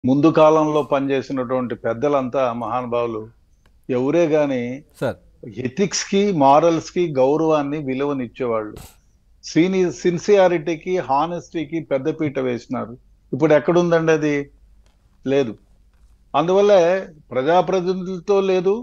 ముందు కాలంలో పనిచేసినటువంటి పెద్దలంతా మహానుభావులు ఎవరే గాని సార్ ఎథిక్స్ కి మారల్స్ కి గౌరవాన్ని విలువనిచ్చేవాళ్ళు సీని సిన్సియారిటీకి హానెస్టీకి పెద్దపీట వేసినారు ఇప్పుడు ఎక్కడుందండి అది లేదు అందువల్లే ప్రజాప్రతినిధులతో లేదు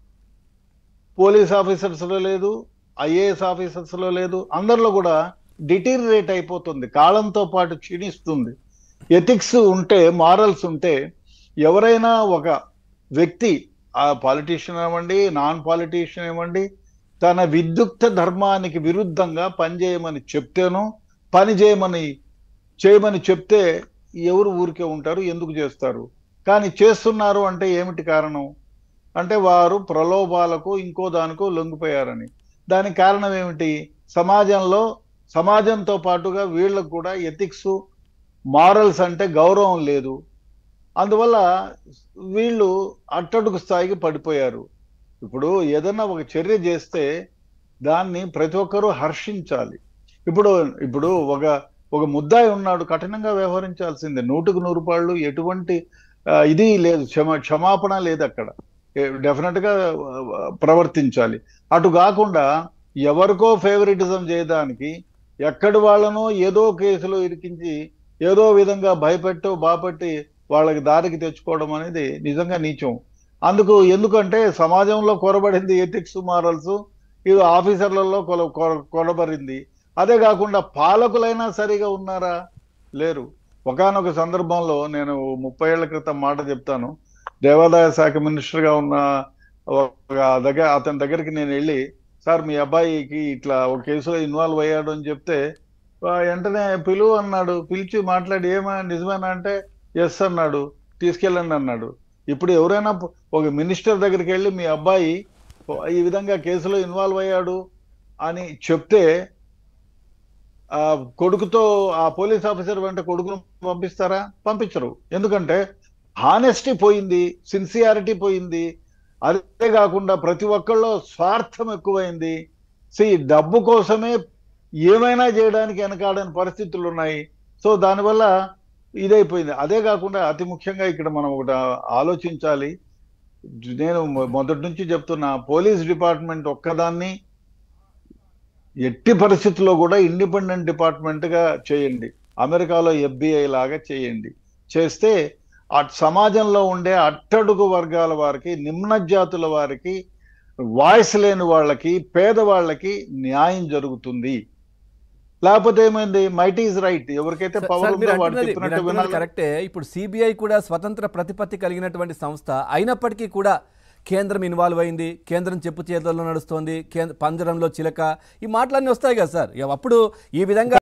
పోలీస్ ఆఫీసర్స్ లో లేదు ఐఏఎస్ ఆఫీసర్స్ లో లేదు అందరిలో కూడా డిటీరియేట్ అయిపోతుంది కాలంతో పాటు క్షీణిస్తుంది ఎథిక్స్ ఉంటే మారల్స్ ఉంటే ఎవరైనా ఒక వ్యక్తి ఆ పాలిటీషియన్ ఏమండి నాన్ పాలిటీషియన్ ఏమండి తన విద్యుక్త ధర్మానికి విరుద్ధంగా పనిచేయమని చెప్తేనో పని చేయమని చేయమని చెప్తే ఎవరు ఊరికే ఉంటారు ఎందుకు చేస్తారు కానీ చేస్తున్నారు అంటే ఏమిటి కారణం అంటే వారు ప్రలోభాలకు ఇంకో దానికో లొంగిపోయారని దానికి కారణం ఏమిటి సమాజంలో సమాజంతో పాటుగా వీళ్ళకు కూడా ఎథిక్స్ మారల్స్ అంటే గౌరవం లేదు అందువల్ల వీళ్ళు అట్టడుగు స్థాయికి పడిపోయారు ఇప్పుడు ఏదైనా ఒక చర్య చేస్తే దాన్ని ప్రతి ఒక్కరూ హర్షించాలి ఇప్పుడు ఇప్పుడు ఒక ఒక ముద్దాయి ఉన్నాడు కఠినంగా వ్యవహరించాల్సిందే నూటుకు నూరు పాళ్ళు ఎటువంటి ఆ, ఇది లేదు క్షమ క్షమాపణ లేదు అక్కడ డెఫినెట్ గా ఆ, ప్రవర్తించాలి అటు కాకుండా ఎవరికో ఫేవరెటిజం చేయడానికి ఎక్కడి వాళ్ళనో ఏదో కేసులో ఇరికించి ఏదో విధంగా భయపెట్టో బాపెట్టి వాళ్ళకి దారికి తెచ్చుకోవడం అనేది నిజంగా నీచం అందుకు ఎందుకంటే సమాజంలో కొరబడింది ఎథిక్స్ మారల్స్ ఇది ఆఫీసర్లలో కొల కొర- కొరబడింది అదే కాకుండా పాలకులైనా సరిగా ఉన్నారా లేరు ఒకానొక సందర్భంలో నేను ముప్పై ఏళ్ల క్రితం మాట చెప్తాను దేవాదాయ శాఖ మినిస్టర్ గా ఉన్న ఒక దగ్గర అతని దగ్గరికి నేను వెళ్ళి సార్ మీ అబ్బాయికి ఇట్లా ఒక కేసులో ఇన్వాల్వ్ అయ్యాడు అని చెప్తే ఆ, వెంటనే పిలువు అన్నాడు పిలిచి మాట్లాడి ఏమా నిజమేనా అంటే ఎస్ అన్నాడు తీసుకెళ్ళండి అన్నాడు ఇప్పుడు ఎవరైనా ప- ఒక మినిస్టర్ దగ్గరికి వెళ్ళి మీ అబ్బాయి ఈ విధంగా కేసులో ఇన్వాల్వ్ అయ్యాడు అని చెప్తే ఆ కొడుకుతో ఆ పోలీస్ ఆఫీసర్ వెంట కొడుకును పంపిస్తారా పంపించరు ఎందుకంటే హానెస్టీ పోయింది సిన్సియారిటీ పోయింది అదే కాకుండా ప్రతి ఒక్కళ్ళు స్వార్థం ఎక్కువైంది సి డబ్బు కోసమే ఏమైనా చేయడానికి వెనకాడని పరిస్థితులు ఉన్నాయి సో దానివల్ల ఇదైపోయింది అదే కాకుండా అతి ముఖ్యంగా ఇక్కడ మనం ఒకటి ఆలోచించాలి నేను మొ- మొదటి నుంచి చెప్తున్నా పోలీస్ డిపార్ట్మెంట్ ఒక్కదాన్ని ఎట్టి పరిస్థితుల్లో కూడా ఇండిపెండెంట్ డిపార్ట్మెంట్ గా చేయండి అమెరికాలో ఎఫ్బిఐ లాగా చేయండి చేస్తే ఆ సమాజంలో ఉండే అట్టడుగు వర్గాల వారికి నిమ్న జాతుల వారికి వాయిస్ లేని వాళ్ళకి పేదవాళ్ళకి న్యాయం జరుగుతుంది లేకపోతే ఏమైంది మైట్ ఈజ్ రైట్ ఎవరికైతే సార్, పవర్ సార్, మీరు ఉందో వాడు అంటున్నది- మీరు చెప్పినట్టు అంటున్నది వినాలి కరెక్టే ఇప్పుడు సిబిఐ కూడా స్వతంత్ర ప్రతిపత్తి కలిగినటువంటి సంస్థ అయినప్పటికీ కూడా కేంద్రం ఇన్వాల్వ్ అయింది కేంద్రం చెప్పు చేతుల్లో నడుస్తోంది కేంద్ర పంజరంలో చిలక ఈ మాటలన్నీ వస్తాయి కదా సార్ ఇక అప్పుడు ఈ విధంగా